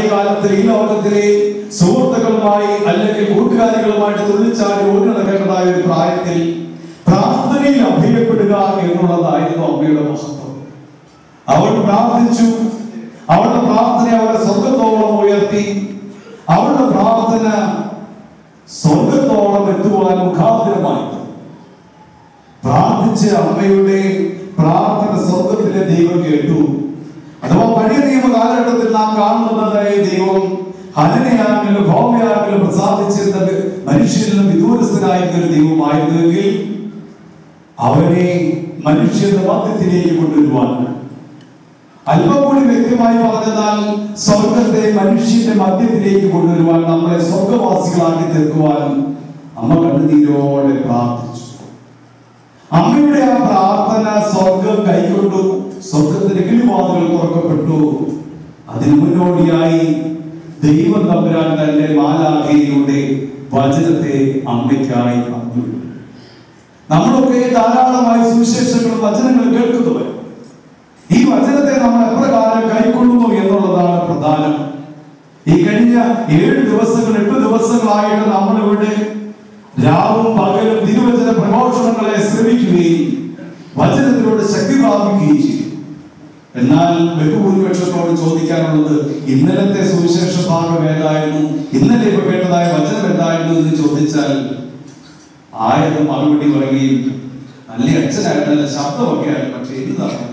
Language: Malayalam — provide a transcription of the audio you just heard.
ബാല്യകാലത്തിൽ ഈ ലോകത്തിലെ സുഹൃത്തുക്കളുമായി അല്ലെങ്കിൽ കൂട്ടുകാരികളുമായിട്ട് തുള്ളിച്ചാടി ഓടി നടക്കേണ്ടതായ ഒരു പ്രായത്തിൽ പ്രാർത്ഥനയിൽ അഭയപ്പെടുക എന്നുള്ളതായിരുന്നു അമ്മയുടെ മഹത്വം അവൾ പ്രാർത്ഥിച്ചു അവളുടെ പ്രാർത്ഥന അവളുടെ സ്വർഗത്തോളം ഉയർത്തി അവളുടെ പ്രാർത്ഥന സ്വർഗത്തോളം എത്തുവാൻ മുഖാന്തരമായി പ്രാർത്ഥിച്ച അമ്മയുടെ പ്രാർത്ഥന സ്വർഗത്തിലെ ദൈവം കേട്ടു അഥവാ പഴയ നിയമ കാലഘട്ടത്തിൽ നാം കാണുന്നതായ ദൈവം ഹനനയാണെങ്കിലും ഭൗമയാണെങ്കിലും പ്രസാദിച്ചിരുന്നത് മനുഷ്യരിൽ നിന്ന് വിദൂരസ്ഥനായിരുന്ന ഒരു ദൈവമായിരുന്നുവെങ്കിൽ അവനെ മനുഷ്യരുടെ മധ്യത്തിലേക്ക് കൊണ്ടുവരുവാൻ അല്പം കൂടി വ്യക്തമായി പറഞ്ഞാൽ സ്വർഗത്തെ മനുഷ്യന്റെ മധ്യത്തിലേക്ക് കൊണ്ടുവരുവാൻ നമ്മളെ സ്വർഗവാസികളാക്കി തീർക്കുവാൻ അമ്മ കണ്ണുനീരോടെ പ്രാർത്ഥിച്ചു അമ്മയുടെ ആ പ്രാർത്ഥന സ്വർഗം കൈക്കൊണ്ടു സ്വർഗത്തിന്റെ കിളിവാതുകൾ തുറക്കപ്പെട്ടു അതിനു മുന്നോടിയായി ദൈവം തമ്പുരാൻ തന്റെ മാലാഖയിലൂടെ വചനത്തെ അമ്മയ്ക്കായി പറഞ്ഞു നമ്മളൊക്കെ ധാരാളമായി സുവിശേഷങ്ങളും വചനങ്ങളും കേൾക്കുന്നവർ ഈ വചനത്തെ നമ്മൾ എപ്രകാരം കൈക്കൊള്ളുന്നു എന്നുള്ളതാണ് പ്രധാനം ഈ കഴിഞ്ഞ ഏഴ് ദിവസങ്ങൾ എട്ട് ദിവസങ്ങളായിട്ട് നമ്മൾ ഇവിടെ രാവും പകലും തിരുവചന പ്രഘോഷണങ്ങളെ ശ്രമിക്കുകയും വചനത്തിലൂടെ ശക്തി പ്രാപിക്കുകയും ചെയ്യും എന്നാൽ ബഹുഭൂരിപക്ഷത്തോട് ചോദിക്കാനുള്ളത് ഇന്നലത്തെ സുവിശേഷ ഭാഗം ഏതായിരുന്നു ഇന്നലെ ഇപ്പൊ കേട്ടതായ വചനം എന്തായിരുന്നു എന്ന് ചോദിച്ചാൽ ആയത് മറുപടി പറയുകയും നല്ല അച്ഛനായിട്ട് നല്ല ശബ്ദമൊക്കെ ആയിരുന്നു പക്ഷെ എന്താണ്